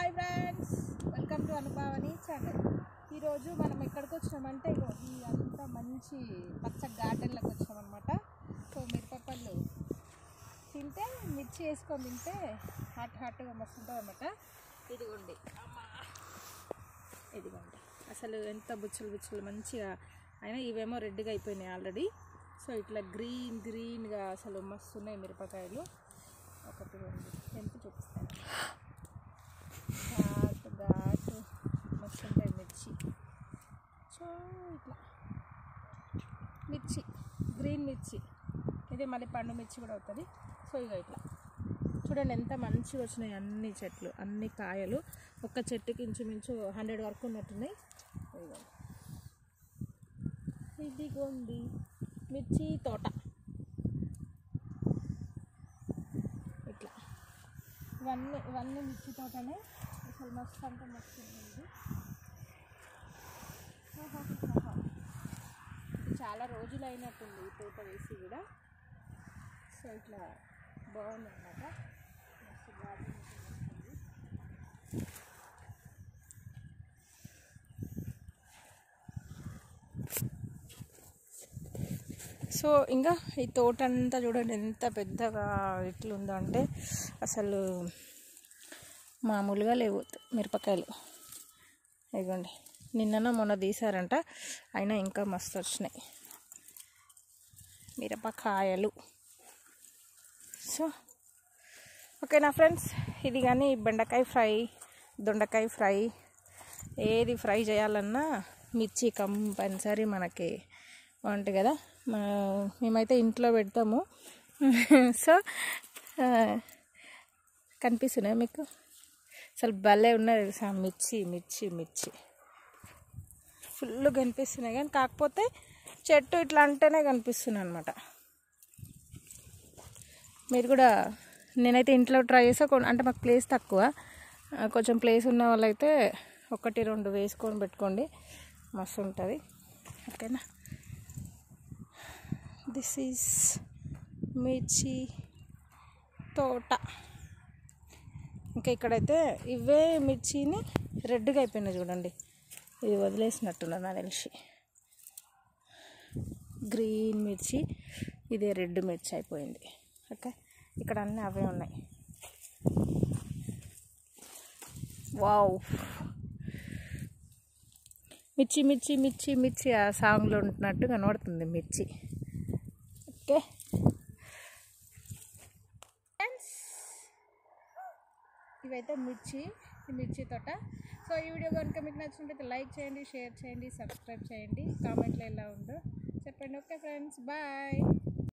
Hi friends welcome to అనుభావని channel ఈరోజు మనం ఎక్కడికి వచ్చినామంటే ఇగో ఈ అంత మంచి పచ్చ గార్డెన్లోకి వచ్చినామన్నమాట సో మిరపపళ్ళు తింటే మిర్చి వేసుకొని తింటే హాట్ హాట్గా మస్తు ఉంటుంది అనమాట ఇదిగోండి అమ్మా ఇదిగోండి అసలు ఎంత బుచ్చలు బుచ్చలు మంచిగా అయినా ఇవేమో రెడ్గా అయిపోయినాయి ఆల్రెడీ సో ఇట్లా గ్రీన్ గ్రీన్గా అసలు మస్తు ఉన్నాయి మిరపకాయలు ఒకటి రెండు ఎంత చూపిస్తాను ఘాటు ఘాటు మస్తు ఉంటాయి మిర్చి సో ఇట్లా మిర్చి గ్రీన్ మిర్చి ఇది మళ్ళీ పండు మిర్చి కూడా అవుతుంది సో ఇక ఇట్లా చూడండి ఎంత మంచిగా వచ్చినాయి అన్ని చెట్లు అన్ని కాయలు ఒక్క చెట్టుకి ఇంచుమించు హండ్రెడ్ వరకు ఉన్నట్టున్నాయి ఇదిగోండి ఇదిగోండి మిర్చి తోట ఇట్లా ఇవన్నీ ఇవన్నీ మిర్చి తోటనే అసలు మస్తు అంటే మస్తు ఉంది ఆహాహాహా. ఇది చాలా రోజులు అయినట్టుంది ఈ తోట వేసి కూడా సో ఇట్లా బాగుంది అన్నమాట మస్తు గార్డెన్ వస్తుంది సో ఇంకా ఈ తోట అంతా చూడండి ఎంత పెద్దగా ఇట్లుందో అంటే అసలు మామూలుగా లేవు మిరపకాయలు ఇదిగోండి నిన్న మొన్న తీసారంట అయినా ఇంకా మస్తు వచ్చినాయి మిరపకాయలు సో ఓకేనా ఫ్రెండ్స్ ఇది కానీ బెండకాయ ఫ్రై దొండకాయ ఫ్రై ఏది ఫ్రై చేయాలన్నా మిర్చి కంపల్సరీ మనకి బాగుంటుంది కదా మా మేమైతే ఇంట్లో పెడతాము సో ఆ, కనిపిస్తున్నాయి మీకు అసలు భలే ఉన్నది తెలుసా మిర్చి మిర్చి మిర్చి ఫుల్ కనిపిస్తున్నాయి కానీ కాకపోతే చెట్టు ఇట్లా అంటేనే కనిపిస్తున్నాయి అనమాట మీరు కూడా నేనైతే ఇంట్లో ట్రై చేసా కొన్- అంటే మాకు ప్లేస్ తక్కువ ఆ, కొంచెం ప్లేస్ ఉన్న వాళ్ళైతే ఒకటి రెండు వేసుకొని పెట్టుకోండి మస్తు ఉంటుంది ఓకేనా దిస్ ఈజ్ మిర్చి తోట ఇంకా ఇక్కడైతే ఇవే మిర్చిని రెడ్గా అయిపోయినాయి చూడండి ఇది వదిలేసినట్టున్నా నాకు తెలిసి గ్రీన్ మిర్చి ఇదే రెడ్ మిర్చి అయిపోయింది ఓకే ఇక్కడ అన్నీ అవే ఉన్నాయి వావ్ మిర్చి మిర్చి మిర్చి మిర్చి ఆ సాంగ్లో ఉంటున్నట్టు కనబడుతుంది మిర్చి ఓకే ఇవైతే మిర్చి ఈ మిర్చి తోట సో ఈ వీడియో కనుక మీకు నచ్చినట్లయితే లైక్ చేయండి షేర్ చేయండి సబ్స్క్రైబ్ చేయండి కామెంట్లో ఎలా ఉందో చెప్పండి ఓకే ఫ్రెండ్స్ బాయ్